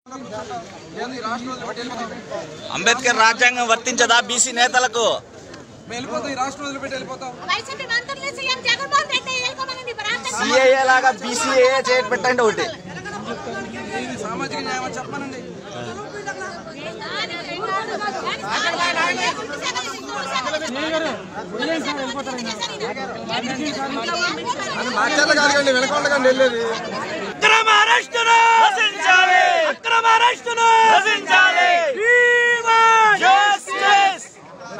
ఏంది ఈ రాష్ట్రం వదిలిపెట్టి వెళ్ళిపోతాం అంబేద్కర్ రాజ్యాంగం వర్తించదా బీసీ నేతలకు మేము వెళ్ళిపోతాం ఈ రాష్ట్రం వదిలిపెట్టి వెళ్ళిపోతాం వైసీపీ మంత్రులు సీఎం జగన్మోహన్ రెడ్డి వెళ్ళిపోమనండి ప్రాంతం సిఏఏ లాగా బీసీఏ చేయట్ పెట్టండి ఒకటి ఇది సామాజిక న్యాయం అని చెప్పానండి మాట్లాడలు కాదు వెనకొండకండి వెళ్ళేది అక్రమ అరెస్టును రచించాలి అక్రమ అరెస్టును రచించాలి జస్టిస్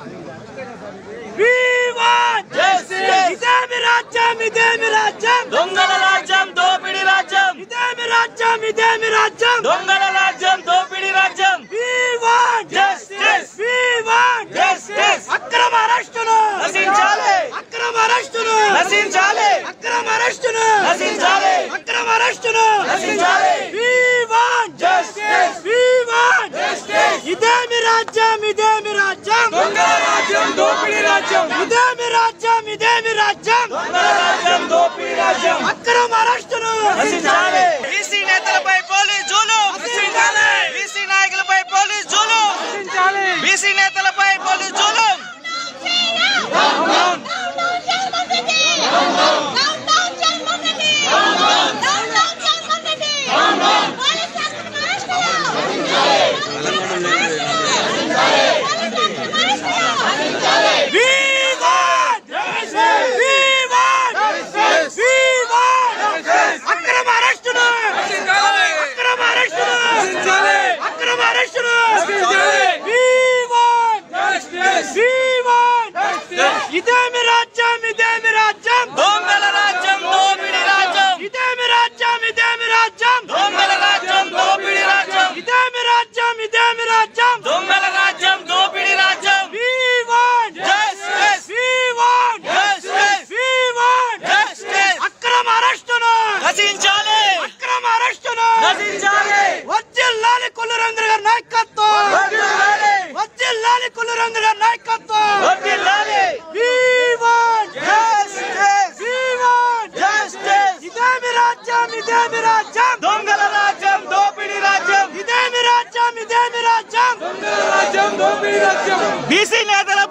ఇదేమి రాజ్యం ఇదేమి రాజ్యం దొంగల రాజ్యం దోపిడి రాజ్యం ఇదేమి రాజ్యం ఇదేమి రాజ్యం దొంగల రాజ్యం దోపిడి రాజ్యం జస్టిస్ జస్టిస్ అక్రమ అరెస్టును రచించాలి అక్రమ అరెస్టును రచించాలి అక్రమ అరెస్టును రచించాలి అక్రమ అరెస్టును రచించాలి జస్టిస్ జస్టిస్ ఇదేమి రాజ్యం ఇదేమి రాజ్యం దొంగల రాజ్యం దోపిడి రాజ్యం ఇదేమి రాజ్యం ఇదేమి రాజ్యం దొంగల రాజ్యం దోపిడి రాజ్యం అక్రమ అరెస్టును రచించాలి బీసీ నేతలపై పోలీస్ జూలు రచించాలి బీసీ నాయకులపై పోలీస్ జూలు రచించాలి బీసీ నేతలపై పోలీస్ జూలు We want justice! We want justice! We want justice! అక్రమ అరెస్టును అక్రమ అరెస్టును అక్రమ అరెస్టును We want justice! We want justice! ఇదేమి రాజ్యం ఇదేమి రాజ్యం దొంగల రాజ్యం దోపిడి రాజ్యం ఇదేమి రాజ్యం ఇదేమి రాజ్యం దొంగల రాజ్యం దోపిడి రాజ్యం ఇదేమి రాజ్యం ఇదేమి రాజ్యం దొంగల రాజ్యం దోపిడి రాజ్యం We want justice! We want justice! We want justice! అక్రమ అరెస్టును రచించాలి అక్రమ అరెస్టును రచించాలి వజ్జిల్లాలి కొల్లురంగ గారి నాయకత్వం వజ్జిల్లాలి వజ్జిల్లాలి కొల్లురంగ గారి నాయకత్వం వజ్జిల్లాలి We want justice! We want justice! ఇదేమి రాజ్యం ఇదేమి రాజ్యం దొంగల రాజ్యం దోపిడి రాజ్యం ఇదేమి రాజ్యం ఇదేమి రాజ్యం దొంగల రాజ్యం దోపిడి రాజ్యం బీసీ నేతల